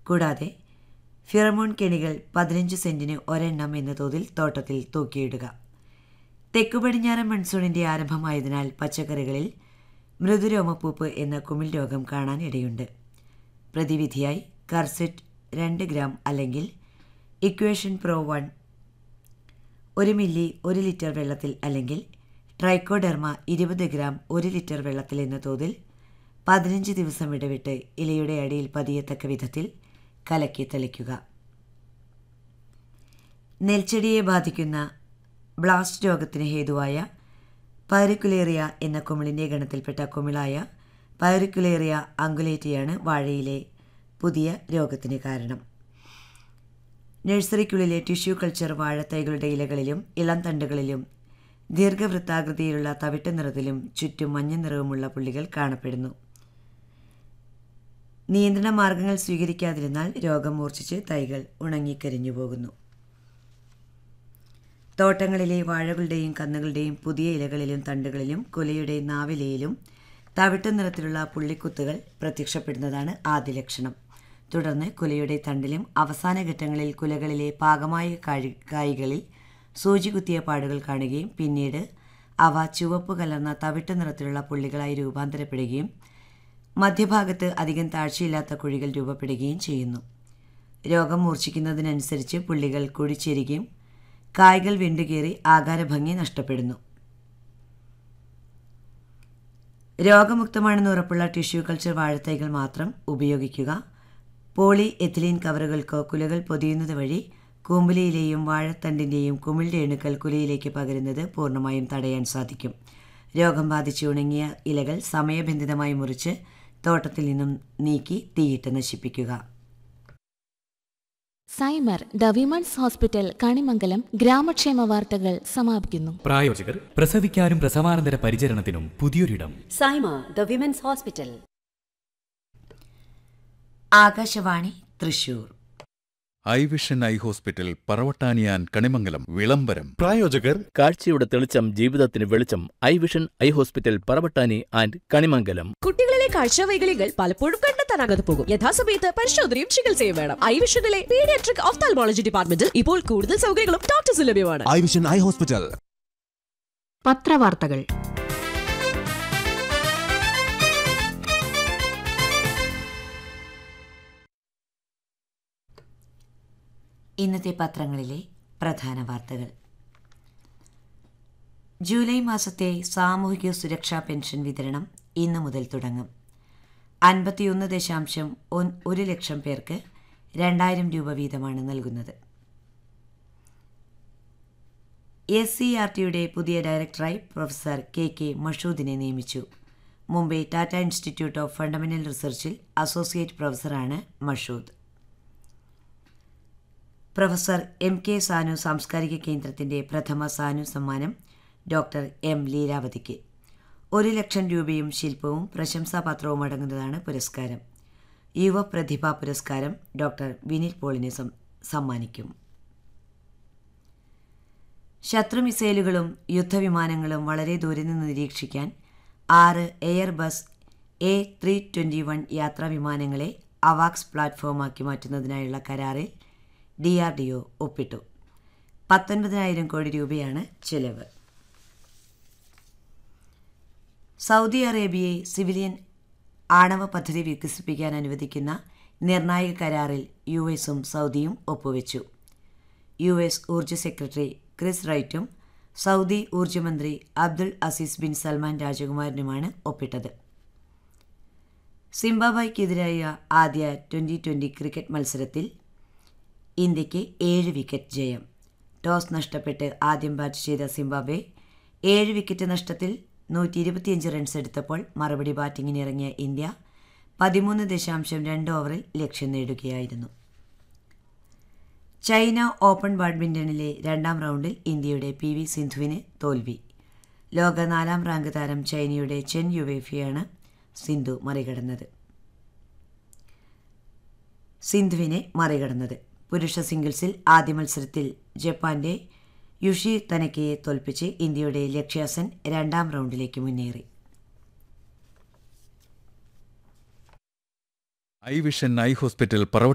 കൂടാതെ ഫിറമോൺ കെണികൾ പതിനഞ്ച് സെന്റിന് ഒരെണ്ണം എന്ന തോതിൽ തോട്ടത്തിൽ തൂക്കിയിടുക തെക്കു പടിഞ്ഞാറൻ മൺസൂണിന്റെ ആരംഭമായതിനാൽ പച്ചക്കറികളിൽ മൃദുരോമപ്പൂപ്പ് എന്ന കുമിൾ രോഗം കാണാൻ ഇടയുണ്ട് പ്രതിവിധിയായി കർസെറ്റ് രണ്ട് ഗ്രാം അല്ലെങ്കിൽ ഇക്വേഷൻ പ്രോ വൺ ഒരു മില്ലി ഒരു ലിറ്റർ വെള്ളത്തിൽ അല്ലെങ്കിൽ ട്രൈക്കോഡെർമ ഇരുപത് ഗ്രാം ഒരു ലിറ്റർ വെള്ളത്തിൽ എന്ന തോതിൽ പതിനഞ്ച് ദിവസം ഇടവിട്ട് ഇലയുടെ അടിയിൽ പതിയത്തക്ക വിധത്തിൽ കലക്കി തളിക്കുക നെൽച്ചെടിയെ ബാധിക്കുന്ന ബ്ലാസ്റ്റ് രോഗത്തിന് ഹേതുവായ പൈറിക്കുലേറിയ എന്ന കുമിളിൻ്റെ ഗണത്തിൽപ്പെട്ട കുമിളായ പൈറിക്കുലേറിയ അങ്കുലേറ്റിയാണ് വാഴയിലെ പുതിയ രോഗത്തിന് കാരണം നഴ്സറിക്കുള്ളിലെ ടിഷ്യൂ കൾച്ചർ വാഴത്തൈകളുടെ ഇലകളിലും ഇളം തണ്ടുകളിലും ദീർഘവൃത്താകൃതിയിലുള്ള തവിട്ട് നിറത്തിലും ചുറ്റും മഞ്ഞ നിറവുമുള്ള പുള്ളികൾ കാണപ്പെടുന്നു നിയന്ത്രണ മാർഗങ്ങൾ സ്വീകരിക്കാതിരുന്നാൽ രോഗം മൂർച്ഛിച്ച് തൈകൾ ഉണങ്ങിക്കരിഞ്ഞു പോകുന്നു തോട്ടങ്ങളിലെ വാഴകളുടെയും കന്നുകളുടെയും പുതിയ ഇലകളിലും തണ്ടുകളിലും കുലയുടെ നാവിലയിലും തവിട്ട് നിറത്തിലുള്ള പുള്ളിക്കുത്തുകൾ പ്രത്യക്ഷപ്പെടുന്നതാണ് ആദ്യ ലക്ഷണം തുടർന്ന് കുലയുടെ തണ്ടിലും അവസാന ഘട്ടങ്ങളിൽ കുലകളിലെ പാകമായ കാഴി കായ്കളിൽ സൂചി കുത്തിയ പാടുകൾ കാണുകയും പിന്നീട് അവ ചുവപ്പ് കലർന്ന തവിട്ട് നിറത്തിലുള്ള പുള്ളികളായി രൂപാന്തരപ്പെടുകയും മധ്യഭാഗത്ത് അധികം താഴ്ചയില്ലാത്ത കുഴികൾ രൂപപ്പെടുകയും ചെയ്യുന്നു രോഗം മൂർച്ഛിക്കുന്നതിനനുസരിച്ച് പുള്ളികൾ കുഴിച്ചേരുകയും കായ്കൾ വിണ്ടുകേറി ആകാരഭംഗി നഷ്ടപ്പെടുന്നു രോഗമുക്തമാണെന്ന് ഉറപ്പുള്ള ടിഷ്യൂ കൾച്ചർ വാഴത്തൈകൾ മാത്രം ഉപയോഗിക്കുക പോളി എഥിലീൻ കവറുകൾക്കോ കുലകൾ പൊതിയുന്നത് വഴി കൂമ്പുലയിലെയും വാഴത്തണ്ടിൻ്റെയും കുമിളിൻ്റെ അണുക്കൾ കുലയിലേക്ക് പകരുന്നത് പൂർണ്ണമായും തടയാൻ സാധിക്കും രോഗം ബാധിച്ച് ഉണങ്ങിയ ഇലകൾ സമയബന്ധിതമായി മുറിച്ച് തോട്ടത്തിൽ നിന്നും നീക്കി തീയിട്ട് നശിപ്പിക്കുക Saima the women's hospital Kanimangalam ഗ്രാമക്ഷേമ വാർത്തകൾ സമാപിക്കുന്നു പ്രായോജകർ പ്രസവിക്കാനും പ്രസവാനന്തര പരിചരണത്തിനും പുതിയൊരിടം Saima the women's hospital Akashvani Thrissur eye vision eye hospital പറവട്ടാനിയാൻ കണിമംഗലം വിളംബരം പ്രായോജകർ കാഴ്ചയുടെ തെളിച്ചം ജീവിതത്തിന് വെളിച്ചം eye vision eye hospital Paravattani and Kanimangalam കുട്ടികളിലെ കാഴ്ചവൈകല്യങ്ങൾ പലപ്പോഴും കണ്ടെത്താനാകാതെ പോകും യഥാസമയത്ത് പരിശോധനയും ചികിത്സയും വേണം ഐ വിഷനിലെ പീഡിയാട്രിക് ഓഫ്താൽമോളജി ഡിപ്പാർട്ട്മെന്റിൽ ഇപ്പോൾ കൂടുതൽ സൗകര്യങ്ങളും ഡോക്ടേഴ്സ് ലഭ്യമാണ് ഐ വിഷൻ ഐ ഹോസ്പിറ്റൽ പത്രവാർത്തകൾ ഇന്നത്തെ പത്രങ്ങളിലെ പ്രധാന വാർത്തകൾ ജൂലൈ മാസത്തെ സാമൂഹിക സുരക്ഷാ പെൻഷൻ വിതരണം ഇന്നു മുതൽ തുടങ്ങും അൻപത്തിയൊന്ന് ദശാംശം ഒൻ- ഒരു ലക്ഷം പേർക്ക് രണ്ടായിരം രൂപ വീതമാണ് നൽകുന്നത് എസ് സി ആർ ടിയുടെ പുതിയ ഡയറക്ടറായി പ്രൊഫസർ കെ കെ മഷൂദിനെ നിയമിച്ചു Mumbai Tata institute of fundamental റിസർച്ചിൽ അസോസിയേറ്റ് പ്രൊഫസറാണ് Mashood professor M K Sanu സാംസ്കാരിക കേന്ദ്രത്തിന്റെ പ്രഥമ സാനു സമ്മാനം ഡോക്ടർ എം ലീലാവതിക്ക് ഒരു ലക്ഷം രൂപയും ശില്പവും പ്രശംസാപത്രവും അടങ്ങുന്നതാണ് പുരസ്കാരം യുവ പ്രതിഭാ പുരസ്കാരം ഡോക്ടർ വിനിൽ പോളിനെ സം- സമ്മാനിക്കും ശത്രു മിസൈലുകളും യുദ്ധവിമാനങ്ങളും വളരെ ദൂരെ നിന്ന് നിരീക്ഷിക്കാൻ ആറ് Airbus A three twenty one യാത്രാ വിമാനങ്ങളെ അവാക്സ് പ്ലാറ്റ്ഫോമാക്കി മാറ്റുന്നതിനായുള്ള കരാറിൽ ഡി ആർ ഡി ഒ ഒപ്പിട്ടു പത്തൊൻപതിനായിരം കോടി രൂപയാണ് ചെലവ് സൗദി അറേബ്യയെ സിവിലിയൻ ആണവ പദ്ധതി വികസിപ്പിക്കാൻ അനുവദിക്കുന്ന നിർണായക കരാറിൽ യു എസും സൗദിയും ഒപ്പുവെച്ചു യു എസ് ഊർജ്ജ സെക്രട്ടറി ക്രിസ് റൈറ്റും സൗദി ഊർജ്ജമന്ത്രി അബ്ദുൾ അസീസ് ബിൻ സൽമാൻ രാജകുമാരനുമാണ് ഒപ്പിട്ടത് സിംബാബ്വയ്ക്കെതിരായ ആദ്യ ട്വൻ്റി ട്വൻ്റി ക്രിക്കറ്റ് മത്സരത്തിൽ ഇന്ത്യക്ക് ഏഴ് വിക്കറ്റ് ജയം ടോസ് നഷ്ടപ്പെട്ട് ആദ്യം ബാറ്റ് ചെയ്ത സിംബാബ്വെ ഏഴ് വിക്കറ്റ് നഷ്ടത്തിൽ നൂറ്റി ഇരുപത്തിയഞ്ച് റൺസ് എടുത്തപ്പോൾ മറുപടി ബാറ്റിങ്ങിന് ഇറങ്ങിയ ഇന്ത്യ പതിമൂന്ന് ദശാംശം രണ്ട് ഓവറിൽ ലക്ഷ്യം നേടുകയായിരുന്നു ചൈന ഓപ്പൺ ബാഡ്മിൻ്റണിലെ രണ്ടാം റൗണ്ടിൽ ഇന്ത്യയുടെ പി വി സിന്ധുവിന് തോൽവി ലോക നാലാം റാങ്ക് താരം ചൈനയുടെ ചെൻ യുവേഫിയാണ് സിന്ധു മറികടന്നത് സിന്ധുവിനെ മറികടന്നത് പുരുഷ സിംഗിൾസിൽ ആദ്യ മത്സരത്തിൽ ജപ്പാന്റെ യുഷി തനക്കയെ തോൽപ്പിച്ച് ഇന്ത്യയുടെ ലക്ഷ്യാസൻ രണ്ടാം റൗണ്ടിലേക്ക് മുന്നേറി ഐ വിഷൻ ഐ ഹോസ്പിറ്റൽ പറവ